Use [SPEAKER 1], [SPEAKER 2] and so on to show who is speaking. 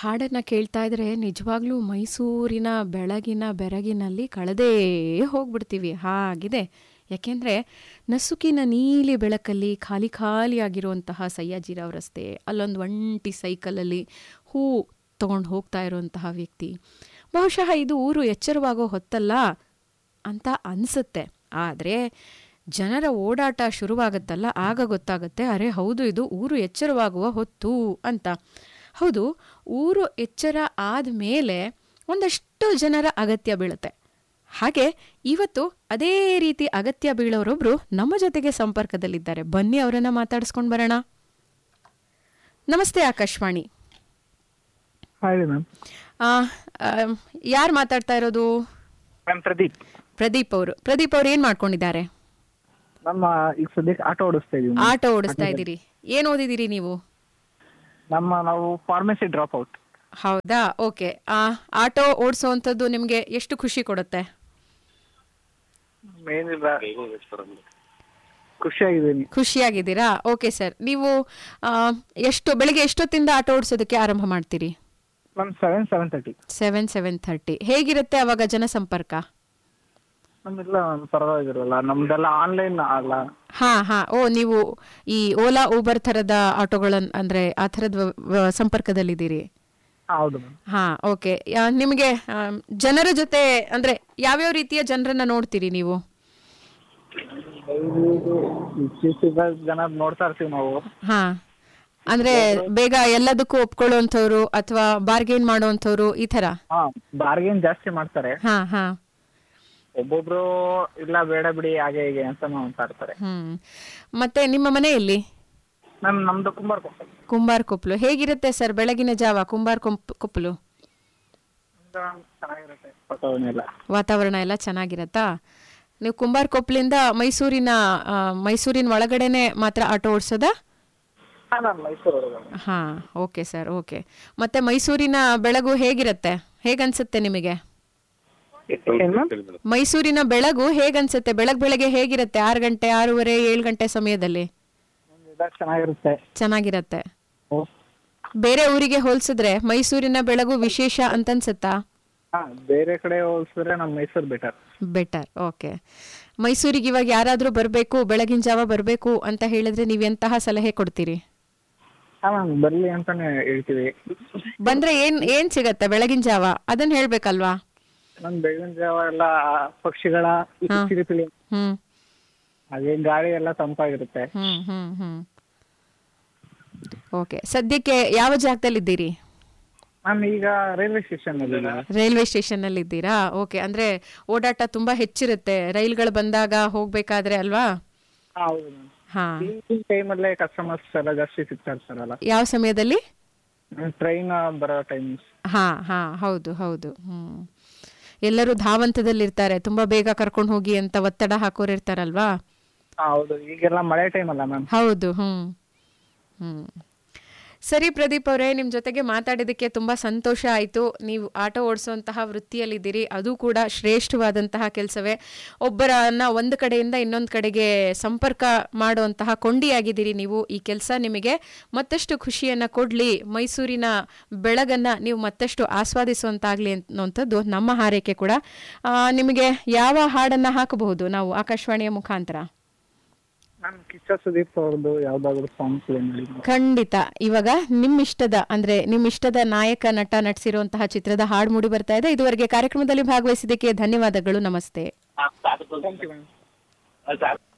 [SPEAKER 1] ಹಾಡನ್ನು ಕೇಳ್ತಾ ಇದ್ರೆ ನಿಜವಾಗ್ಲೂ ಮೈಸೂರಿನ ಬೆಳಗಿನ ಬೆರಗಿನಲ್ಲಿ ಕಳೆದೇ ಹೋಗ್ಬಿಡ್ತೀವಿ ಹಾಗಿದೆ ಯಾಕೆಂದರೆ ನಸುಕಿನ ನೀಲಿ ಬೆಳಕಲ್ಲಿ ಖಾಲಿ ಖಾಲಿಯಾಗಿರುವಂತಹ ಸಯ್ಯಾಜಿರಾವ್ ರಸ್ತೆ ಅಲ್ಲೊಂದು ಒಂಟಿ ಸೈಕಲಲ್ಲಿ ಹೂ ತಗೊಂಡು ಹೋಗ್ತಾ ಇರುವಂತಹ ವ್ಯಕ್ತಿ ಬಹುಶಃ ಇದು ಊರು ಎಚ್ಚರವಾಗೋ ಹೊತ್ತಲ್ಲ ಅಂತ ಅನಿಸುತ್ತೆ ಆದರೆ ಜನರ ಓಡಾಟ ಶುರುವಾಗುತ್ತಲ್ಲ ಆಗ ಗೊತ್ತಾಗುತ್ತೆ ಅರೆ ಹೌದು ಇದು ಊರು ಎಚ್ಚರವಾಗುವ ಹೊತ್ತು ಅಂತ ಹೌದು ಊರು ಎಚ್ಚರ ಆದಮೇಲೆ ಒಂದಷ್ಟು ಜನರ ಅಗತ್ಯ ಬೀಳುತ್ತೆ ಹಾಗೆ ಇವತ್ತು ಅದೇ ರೀತಿ ಅಗತ್ಯ ಬೀಳೋರೊಬ್ರು ನಮ್ಮ ಜೊತೆಗೆ ಸಂಪರ್ಕದಲ್ಲಿದ್ದಾರೆ ಬನ್ನಿ ಅವರನ್ನ ಮಾತಾಡಿಸ್ಕೊಂಡು ಬರೋಣ ನಮಸ್ತೆ ಆಕಾಶವಾಣಿ
[SPEAKER 2] ಹಾಯ್ ಮ್ಯಾಮ್
[SPEAKER 1] ಯಾರು ಮಾತಾಡ್ತಾ ಇರೋದು
[SPEAKER 2] ಮ್ಯಾಮ್ ಪ್ರದೀಪ್
[SPEAKER 1] ಪ್ರದೀಪ್ ಅವರು ಪ್ರದೀಪ್ ಅವ್ರು ಏನು ಮಾಡ್ಕೊಂಡಿದ್ದಾರೆ
[SPEAKER 2] ನಮ್ಮ ಈಗ ಸದ್ಯಕ್ಕೆ ಆಟೋ ಓಡಿಸ್ತಾ ಇದೀವಿ ma'am.
[SPEAKER 1] ಆಟೋ ಓಡಿಸ್ತಾ ಇದ್ದೀರಿ ಏನು ಓದಿದ್ದೀರಿ ನೀವು
[SPEAKER 2] ನಮ್ಮ ನಾವು ಫಾರ್ಮಸಿ ಡ್ರಾಪ್ ಔಟ್
[SPEAKER 1] ಹೌದಾ ಓಕೆ ಆಟೋ ಓಡಿಸೋವಂಥದ್ದು ನಿಮಗೆ ಎಷ್ಟು ಖುಷಿ ಕೊಡುತ್ತೆ
[SPEAKER 2] ಏನಿಲ್ಲ ಖುಷಿಯಾಗಿದ್ದೀನಿ
[SPEAKER 1] ಖುಷಿಯಾಗಿದ್ದೀರಾ ಓಕೆ ಸರ್ ನೀವು ಆ, ಎಷ್ಟು ಬೆಳಿಗ್ಗೆ ಎಷ್ಟೊತ್ತಿಂದ ಆಟೋ ಓಡಿಸೋದಕ್ಕೆ ಆರಂಭ ಮಾಡ್ತೀರಿ
[SPEAKER 2] ma'am seven seven thirty
[SPEAKER 1] seven seven thirty ಹೇಗಿರುತ್ತೆ ಅವಾಗ ಜನಸಂಪರ್ಕ
[SPEAKER 2] ನಮ್ಮೆಲ್ಲ ಪರವಾಗಿರಲ್ಲ ನಮ್ದೆಲ್ಲ ಆನ್ಲೈನ್ ಅಲ್ಲ
[SPEAKER 1] ಹಾ ಹಾ ಓ ನೀವು ಈ ಓಲಾ ಊಬರ್ ಥರದ ಆಟೋಗಳನ್ನ ಅಂದ್ರೆ ಆ ಥರದ ವ- ವ- ಸಂಪರ್ಕದಲ್ಲಿದ್ದೀರಿ
[SPEAKER 2] ಹಾ, ಹೌದು ಮ್ಯಾಮ್
[SPEAKER 1] ಹಾ ಓಕೆ ನಿಮಗೆ ಆ, ಜನರ ಜೊತೆ ಅಂದ್ರೆ ಯಾವ್ಯಾವ ರೀತಿಯ ಜನರನ್ನ ನೋಡ್ತೀರಿ ನೀವು
[SPEAKER 2] ಇತ್ತೀಚಿಗೆ ಜನ ನೋಡ್ತಾ ಇರ್ತೀವಿ ನಾವು
[SPEAKER 1] ಹಾ ಅಂದ್ರೆ ಬೇಗ ಎಲ್ಲದಕ್ಕೂ ಒಪ್ಕೊಳ್ಳುವಂಥವ್ರು ಅಥವಾ ಬಾರ್ಗೇನ್ ಮಾಡುವಂಥವ್ರು ಈ ತರ
[SPEAKER 2] ಹಾ ಬಾರ್ಗೇನ್ ಜಾಸ್ತಿ ಮಾಡ್ತಾರೆ
[SPEAKER 1] ಹಾ ಹಾ
[SPEAKER 2] ಒಬ್ಬೊಬ್ರು ಇಲ್ಲ ಬೇಡ ಬಿಡಿ ಹಾಗೆ ಹೀಗೆ ಅಂತ ಮಾತಾಡ್ತಾರೆ
[SPEAKER 1] ಹ್ಮ್ ಮತ್ತೆ ನಿಮ್ಮ ಮನೆಯಲ್ಲಿ
[SPEAKER 2] ಮ್ಯಾಮ್ ನಮ್ದು ಕುಂಬಾರ್ ಕೊಪ್ಪಲ್.
[SPEAKER 1] ಕುಂಬಾರ್ ಕೊಪ್ಪಲು ಹೇಗಿರುತ್ತೆ ಸರ್ ಬೆಳಗಿನ ಜಾವ ಕುಂಬಾರ್ ಕೊಪ್- ಕೊಪ್ಪಲು
[SPEAKER 2] ನಮ್ದು ಚೆನ್ನಾಗಿರುತ್ತೆ ವಾತಾವರಣ ಎಲ್ಲ
[SPEAKER 1] ವಾತಾವರಣ ಎಲ್ಲ ಚೆನ್ನಾಗಿರತ್ತಾ ನೀವು ಕುಂಬಾರ್ ಕೊಪ್ಪಲಿಂದ ಮೈಸೂರಿನ ಆ, ಮೈಸೂರಿನ ಒಳಗಡೆನೆ ಮಾತ್ರ ಆಟೋ ಓಡಿಸೋದಾ
[SPEAKER 2] ಹಾ ನಾನು ಮೈಸೂರು
[SPEAKER 1] ಹಾ ಓಕೆ ಸರ್ ಓಕೆ ಮತ್ತೆ ಮೈಸೂರಿನ ಬೆಳಗು ಹೇಗಿರುತ್ತೆ ಹೇಗನ್ಸುತ್ತೆ ನಿಮಗೆ
[SPEAKER 2] ಏನ್ ಮ್ಯಾಮ್
[SPEAKER 1] ಮೈಸೂರಿನ ಬೆಳಗು ಹೇಗನ್ಸುತ್ತೆ ಬೆಳಗ್ ಬೆಳಗ್ಗೆ ಹೇಗಿರುತ್ತೆ ಆರು ಗಂಟೆ ಆರೂವರೆ ಏಳು ಗಂಟೆ ಸಮಯದಲ್ಲಿ
[SPEAKER 2] ಇದಾಗ ಚೆನ್ನಾಗಿರುತ್ತೆ
[SPEAKER 1] ಚೆನ್ನಾಗಿರತ್ತೆ
[SPEAKER 2] ಓ
[SPEAKER 1] ಬೇರೆ ಊರಿಗೆ ಹೋಲಿಸಿದ್ರೆ ಮೈಸೂರಿನ ಬೆಳಗು ವಿಶೇಷ ಅಂತನ್ಸುತ್ತಾ
[SPEAKER 2] ಹಾ ಬೇರೆ ಕಡೆ ಹೋಲಿಸಿದ್ರೆ ನಮ್ಮ ಮೈಸೂರು ಬೆಟರ್
[SPEAKER 1] ಬೆಟರ್ ಓಕೆ ಮೈಸೂರಿಗೆ ಇವಾಗ ಯಾರಾದರೂ ಬರಬೇಕು ಬೆಳಗಿನ ಜಾವ ಬರಬೇಕು ಅಂತ ಹೇಳಿದ್ರೆ ನೀವು ಎಂತಹ ಸಲಹೆ ಕೊಡ್ತೀರಿ
[SPEAKER 2] ಹಾ ಮ್ಯಾಮ್ ಬರ್ಲಿ ಅಂತಾನೆ ಹೇಳ್ತೀವಿ
[SPEAKER 1] ಬಂದ್ರೆ ಏನ್ ಏನ್ ಸಿಗತ್ತೆ ಬೆಳಗಿನ ಜಾವ ಅದನ್ನ ಹೇಳ್ಬೇಕಲ್ವಾ
[SPEAKER 2] ನಮ್ ಬೆಳಗಿನ ಜಾವ ಎಲ್ಲ ಪಕ್ಷಿಗಳ ಕಿರಿಪಿಳಿ
[SPEAKER 1] ಹ್ಮ್
[SPEAKER 2] ಹಾಗೆ ಗಾಳಿ ಎಲ್ಲ ತಂಪಾಗಿರುತ್ತೆ
[SPEAKER 1] ಹ್ಮ್ ಹ್ಮ್ ಹ್ಮ್ ಓಕೆ ಸದ್ಯಕ್ಕೆ ಯಾವ ಜಾಗದಲ್ಲಿದ್ದೀರಿ
[SPEAKER 2] ಮ್ಯಾಮ್ ಈಗ ರೈಲ್ವೆ ಸ್ಟೇಷನ್ ಅಲ್ಲಿ ಇದ್ದೀವಿ.
[SPEAKER 1] ರೈಲ್ವೆ ಸ್ಟೇಷನ್ ಅಲ್ಲಿ ಇದ್ದೀರಾ ಓಕೆ ಅಂದ್ರೆ ಓಡಾಟ ತುಂಬಾ ಹೆಚ್ಚಿರುತ್ತೆ ರೈಲ್ಗಳು ಬಂದಾಗ ಹೋಗ್ಬೇಕಾದ್ರೆ ಅಲ್ವಾ
[SPEAKER 2] ಹಾ ಹೌದು ಮ್ಯಾಮ್
[SPEAKER 1] ಹಾ
[SPEAKER 2] ಈ ಟೈಮಲ್ಲೇ ಕಸ್ಟಮರ್ಸ್ ಎಲ್ಲ ಜಾಸ್ತಿ ಸಿಗ್ತಾ ಇರ್ತಾರಲ್ಲ
[SPEAKER 1] ಯಾವ ಸಮಯದಲ್ಲಿ
[SPEAKER 2] ಟ್ರೈನ್ ಬರೋ ಟೈಮ್ಸ್
[SPEAKER 1] ಹಾ ಹಾ ಹೌದು ಹೌದು ಹ್ಮ್ ಎಲ್ಲರೂ ಧಾವಂತದಲ್ಲಿರ್ತಾರೆ ತುಂಬಾ ಬೇಗ ಕರ್ಕೊಂಡು ಹೋಗಿ ಅಂತ ಒತ್ತಡ ಹಾಕೋರು ಇರ್ತಾರಲ್ವಾ
[SPEAKER 2] ಹಾ ಹೌದು ಈಗೆಲ್ಲ ಮಳೆ ಟೈಮ್ ಅಲ್ಲ ಮ್ಯಾಮ್
[SPEAKER 1] ಹೌದು ಹ್ಮ್ ಹ್ಮ್ ಸರಿ ಪ್ರದೀಪ್ ಅವರೇ ನಿಮ್ಮ ಜೊತೆಗೆ ಮಾತಾಡಿದ್ದಕ್ಕೆ ತುಂಬ ಸಂತೋಷ ಆಯಿತು ನೀವು ಆಟೋ ಓಡಿಸುವಂತಹ ವೃತ್ತಿಯಲ್ಲಿದ್ದೀರಿ ಅದು ಕೂಡ ಶ್ರೇಷ್ಠವಾದಂತಹ ಕೆಲಸವೇ ಒಬ್ಬರನ್ನ ಒಂದು ಕಡೆಯಿಂದ ಇನ್ನೊಂದು ಕಡೆಗೆ ಸಂಪರ್ಕ ಮಾಡುವಂತಹ ಕೊಂಡಿಯಾಗಿದ್ದೀರಿ ನೀವು ಈ ಕೆಲಸ ನಿಮಗೆ ಮತ್ತಷ್ಟು ಖುಷಿಯನ್ನು ಕೊಡಲಿ ಮೈಸೂರಿನ ಬೆಳಗನ್ನು ನೀವು ಮತ್ತಷ್ಟು ಆಸ್ವಾದಿಸುವಂತಾಗಲಿ ಅನ್ನುವಂಥದ್ದು ನಮ್ಮ ಹಾರೈಕೆ ಕೂಡ ಆ, ನಿಮಗೆ ಯಾವ ಹಾಡನ್ನು ಹಾಕಬಹುದು ನಾವು ಆಕಾಶವಾಣಿಯ ಮುಖಾಂತರ
[SPEAKER 2] ಮ್ಯಾಮ್ ಕಿಚ್ಚ ಸುದೀಪ್ ಅವ್ರದ್ದು ಯಾವ್ದಾದ್ರು ಸಾಂಗ್ ಪ್ಲೇ ಮಾಡಿ
[SPEAKER 1] ಖಂಡಿತ ಇವಾಗ ನಿಮ್ಮಿಷ್ಟದ ಅಂದ್ರೆ ನಿಮ್ಮಿಷ್ಟದ ನಾಯಕ ನಟ ನಟಿಸಿರುವಂತಹ ಚಿತ್ರದ ಹಾಡು ಮೂಡಿ ಬರ್ತಾ ಇದೆ ಇದುವರೆಗೆ ಕಾರ್ಯಕ್ರಮದಲ್ಲಿ ಭಾಗವಹಿಸಿದ್ದಕ್ಕೆ ಧನ್ಯವಾದಗಳು ನಮಸ್ತೆ
[SPEAKER 2] ಥ್ಯಾಂಕ್ ಯು ಮ್ಯಾಮ್